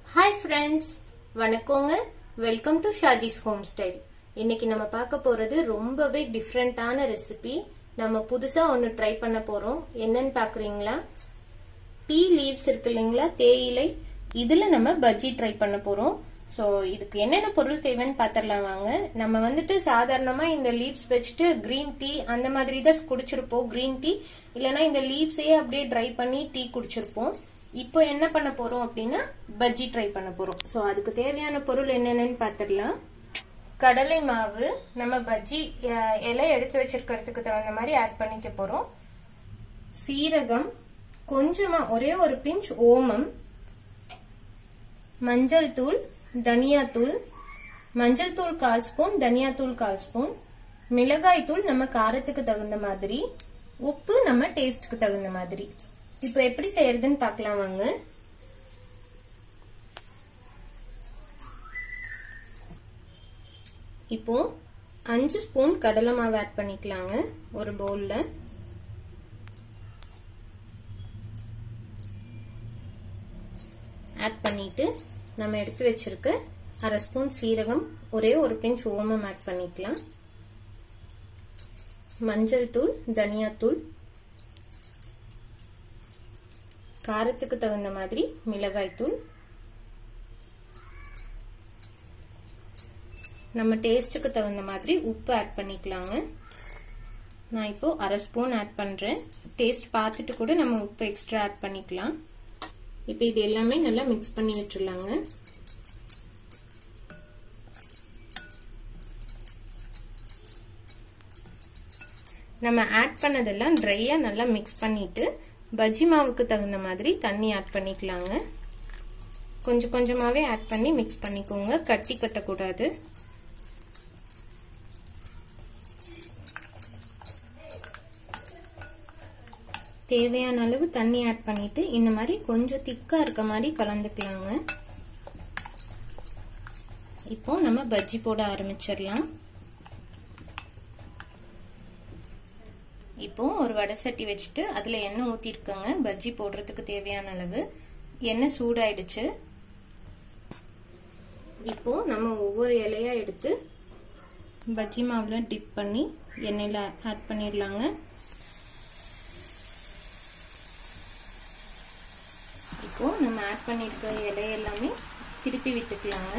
hi friends வணக்கங்க welcome to Shaji's home style இன்னைக்கு நம்ம பார்க்க போறது ரொம்பவே டிஃப்ரெண்டான ரெசிபி நம்ம புதுசா ஒன்று ட்ரை பண்ண போறோம் என்னன்னு பாக்குறீங்களா டீ லீவ்ஸ் இருக்கு இல்லைங்களா தேயிலை இதுல நம்ம பஜ்ஜி ட்ரை பண்ண போறோம் ஸோ இதுக்கு என்னென்ன பொருள் தேவைன்னு பார்த்துடலாம் வாங்க நம்ம வந்துட்டு சாதாரணமா இந்த லீவ்ஸ் வச்சுட்டு கிரீன் டீ அந்த மாதிரி தான் குடிச்சிருப்போம் கிரீன் டீ இல்லைன்னா இந்த லீவ்ஸையே அப்படியே ட்ரை பண்ணி டீ குடிச்சிருப்போம் இப்போ என்ன பண்ண போறோம் அப்படின்னா பஜ்ஜி ட்ரை பண்ண போறோம் ஸோ அதுக்கு தேவையான பொருள் என்னென்னு பார்த்துடலாம் கடலை மாவு நம்ம பஜ்ஜி அஹ், இலை எடுத்து வச்சிருக்கிறதுக்கு தகுந்த மாதிரி ஆட் பண்ணிக்க போறோம் சீரகம் கொஞ்சமா ஒரே ஒரு பிஞ்ச் ஓமம் மஞ்சள் தூள் தனியா தூள் மஞ்சள் தூள் கால் ஸ்பூன் தனியா தூள் கால் ஸ்பூன் மிளகாய் தூள் நம்ம காரத்துக்கு தகுந்த மாதிரி உப்பு நம்ம டேஸ்ட்க்கு தகுந்த மாதிரி இப்போ எப்படி செய்யறதுன்னு பார்க்கலாம் வாங்க இப்போ அஞ்சு ஸ்பூன் கடலை மாவு ஆட் பண்ணிக்கலாங்க ஒரு பவுல்ல ஆட் பண்ணிட்டு நம்ம எடுத்து வச்சிருக்க அரை ஸ்பூன் சீரகம் ஒரே ஒரு பிஞ்ச் ஓமம் ஆட் பண்ணிக்கலாம் மஞ்சள் தூள் தனியாத்தூள் காரத்துக்கு தகுந்த மாதிரி மிளகாய் தூள் நம்ம டேஸ்ட்டுக்கு தகுந்த மாதிரி உப்பு ஆட் பண்ணிக்கலாங்க நான் இப்போ அரை ஸ்பூன் ஆட் பண்ணுறேன் டேஸ்ட் பார்த்துட்டு கூட நம்ம உப்பு எக்ஸ்ட்ரா ஆட் பண்ணிக்கலாம் இப்போ இது எல்லாமே நல்லா மிக்ஸ் பண்ணி விட்டுருலாங்க நம்ம ஆட் பண்ணதெல்லாம் ட்ரையாக நல்லா மிக்ஸ் பண்ணிட்டு பஜ்ஜி மாவுக்கு தகுந்த மாதிரி தண்ணி ஆட் பண்ணிக்கலாங்க கொஞ்சம் கொஞ்சமாகவே ஆட் பண்ணி மிக்ஸ் பண்ணிக்கோங்க கட்டி கட்டக்கூடாது தேவையான அளவு தண்ணி ஆட் பண்ணிட்டு இந்த மாதிரி கொஞ்சம் திக்கா இருக்க மாதிரி கலந்துக்கலாங்க இப்போ நம்ம பஜ்ஜி போட ஆரம்பிச்சிடலாம் இப்போ ஒரு வடை சட்டி வச்சுட்டு அதுல எண்ணெய் ஊத்திருக்கோங்க பஜ்ஜி போடுறதுக்கு தேவையான அளவு எண்ணெய் சூடாயிடுச்சு இப்போ நம்ம ஒவ்வொரு இலையா எடுத்து பஜ்ஜி மாவுல டிப் பண்ணி எண்ணெயில ஆட் பண்ணிடலாங்க இப்போ நம்ம ஆட் பண்ணிருக்க இலை எல்லாமே திருப்பி விட்டுக்கலாங்க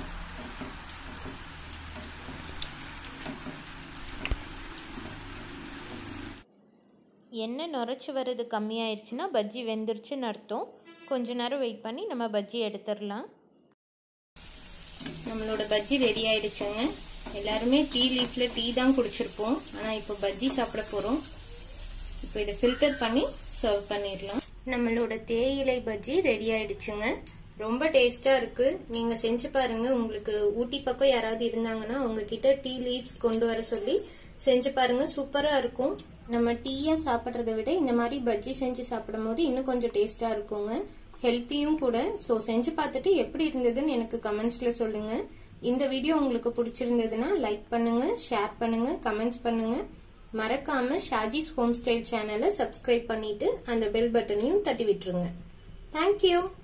எண்ணெய் நுரைச்சி வர்றது கம்மியாயிடுச்சுன்னா பஜ்ஜி வெந்துருச்சுன்னு அர்த்தம் கொஞ்ச நேரம் வெயிட் பண்ணி நம்ம பஜ்ஜி எடுத்துடலாம் நம்மளோட பஜ்ஜி ரெடி ஆயிடுச்சுங்க எல்லாருமே டீ லீஃப்ல டீ தான் குடிச்சிருப்போம் ஆனால் இப்போ பஜ்ஜி சாப்பிட போகிறோம் இப்போ இதை ஃபில்டர் பண்ணி சர்வ் பண்ணிடலாம் நம்மளோட தேயிலை பஜ்ஜி ரெடி ஆயிடுச்சுங்க ரொம்ப டேஸ்டா இருக்கு நீங்க செஞ்சு பாருங்க உங்களுக்கு ஊட்டி பக்கம் யாராவது இருந்தாங்கன்னா உங்ககிட்ட டீ லீவ்ஸ் கொண்டு வர சொல்லி செஞ்சு பாருங்க சூப்பரா இருக்கும் நம்ம டீயா சாப்பிட்றத விட இந்த மாதிரி பஜ்ஜி செஞ்சு சாப்பிடும் போது இன்னும் கொஞ்சம் டேஸ்டா இருக்குங்க ஹெல்த்தியும் கூட ஸோ செஞ்சு பார்த்துட்டு எப்படி இருந்ததுன்னு எனக்கு கமெண்ட்ஸ்ல சொல்லுங்க இந்த வீடியோ உங்களுக்கு பிடிச்சிருந்ததுன்னா லைக் பண்ணுங்க ஷேர் பண்ணுங்க கமெண்ட்ஸ் பண்ணுங்க மறக்காம ஷாஜிஸ் ஹோம் ஸ்டைல் சேனலை சப்ஸ்கிரைப் பண்ணிட்டு அந்த பெல் பட்டனையும் தட்டி விட்டுருங்க தேங்க்யூ